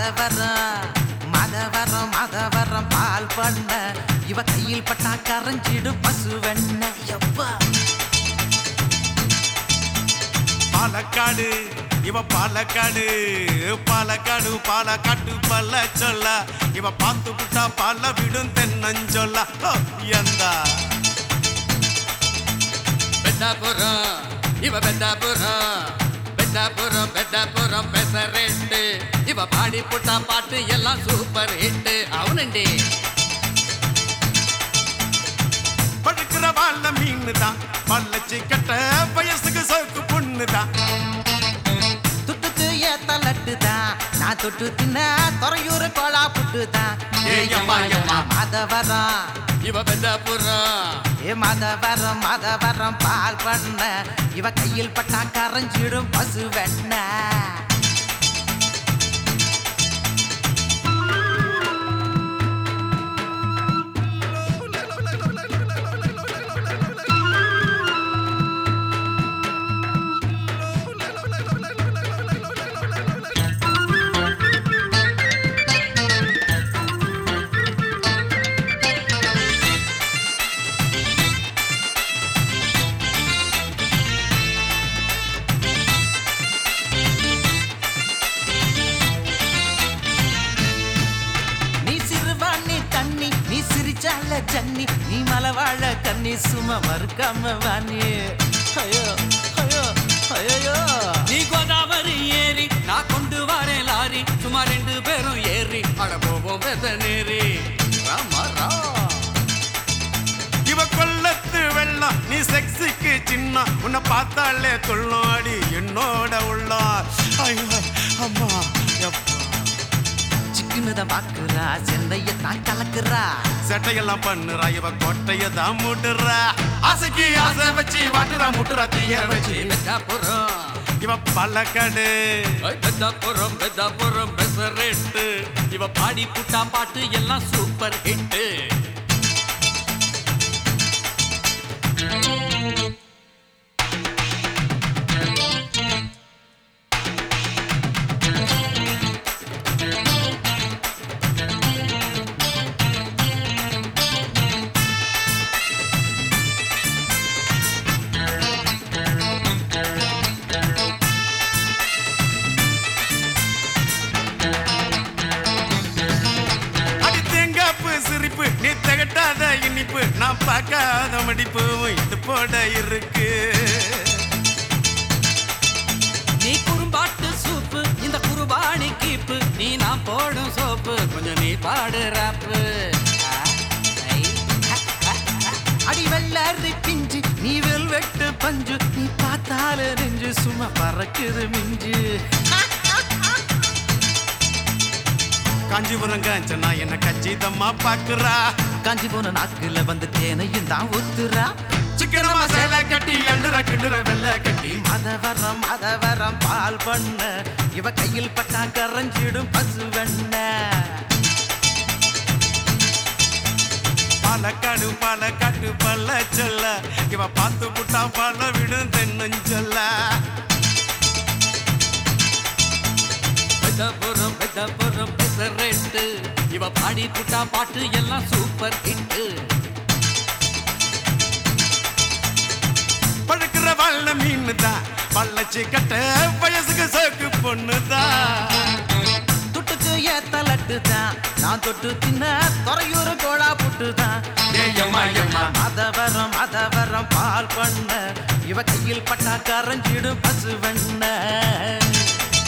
மதவரம் மதவரம் மதவரம் பால் பண்ண இவ கையில் பட்டா கரைஞ்சிடும் பசு வெண்ண எப்பா பாலக்காடு இவ பாலக்காடு பாலக்காடு பாலக்காட்டு பல்ல சொல்ல இவ பார்த்து புட்டா பால விடும் தென்னஞ்சொல்ல ஓ, எந்தா பெட்டாபுரம் இவ பெட்டாபுரம் பெட்டாபுரம் பெட்டாபுரம் பெசரெட்டு இவ பாடி புட்டா பாட்டு எல்லாம் சூப்பர் ஹிட் అవునండి படுக்கிற வாழ மீன் தான் பல்லச்சி கட்ட வயசுக்கு சோக்கு பொண்ணு தான் துட்டுக்கு ஏத்த லட்டு தான் நான் தொட்டு தின்ன துறையூர் கோலா புட்டு தான் ஏய் அம்மா, அம்மா. மதவரம் இவ பெட்டாபுரம் ஏ மதவரம் மதவரம் பால் பண்ண இவ கையில் பட்டா கரைஞ்சிடும் பசு வெண்ண நீ சிறுவாணி கண்ணி நீ சிரிச்சால ஜன்னி நீ மலவாழ கண்ணி சும்மா மறுக்காம வாணி ஐயோ ஐயோ ஐயோ நீ கோதாவரி ஏறி நான் கொண்டு வரேன் லாரி சும்மா ரெண்டு பேரும் ஏறி அட போவோம் பெத நேரி ராமா ரா இவ கொல்லத்து வெள்ளம் நீ செக்ஸுக்கு சின்ன உன்னை பார்த்தாலே துள்ளாடி என்னோட உள்ளம் ஐயோ அம்மா எப்பா சிக்குன்னு தான் பாக்குறா சென்னைய தான் கலக்குறா செட்டையெல்லாம் பண்ணுறா இவ கொட்டைய தான் முட்டுறா ஆசைக்கு ஆசை வச்சு வாட்டுறா முட்டுறா தீய வச்சு பெட்டாபுரம் இவ பல்லக்கடு பெத்தாபுரம் பெத்தாபுரம் பெசரெட்டு இவ பாடி புட்டா பாட்டு எல்லாம் சூப்பர் ஹிட் அடி தேங்காப்பு சிரிப்பு நீ திகட்டாத இனிப்பு நான் பார்க்காத மடிப்பு இது போட இருக்கு நீ குறும்பாட்டு சூப்பு இந்த குருபாணி கீப்பு நீ நான் போடும் சோப்பு கொஞ்சம் நீ பாடு ராப்பு அடி வெள்ளாரி பிஞ்சு நீ வெல்வெட்டு பஞ்சு நீ பார்த்தால நெஞ்சு சும்மா பறக்குது மிஞ்சு காஞ்சிபுரம் காஞ்சனா என்ன கச்சிதமா பாக்குறா காஞ்சி போன நாக்குல வந்து தேனையும் தான் ஊத்துறா சிக்கனமா சேலை கட்டி எண்டுற கிண்டுற வெள்ளை கட்டி மதவரம் மதவரம் பால் பண்ண இவ கையில் பட்டா கரைஞ்சிடும் பசு வெண்ண பாலக்காடு பாலக்காட்டு பல்ல சொல்ல இவ பார்த்து புட்டா பல்ல விடும் தென்னஞ்சொல்ல பெத்தாபுரம் பெத்தாபுரம் பெசரெட்டு இவ பாடி புட்டா பாட்டு எல்லாம் சூப்பர் ஹிட் பழுக்கிற வல்ல மீன் தான் பள்ளச்சி கட்ட வயசுக்கு சோக்கு பொண்ணு தான் துட்டுக்கு ஏத்த லட்டு தான் நான் தொட்டு தின்ன துறையூர் கோலா புட்டு தான் ஏயம்மா ஏம்மா மதவரம் மதவரம் பால் பண்ண இவ கையில் பட்டா கரைஞ்சிடும் பசு வெண்ண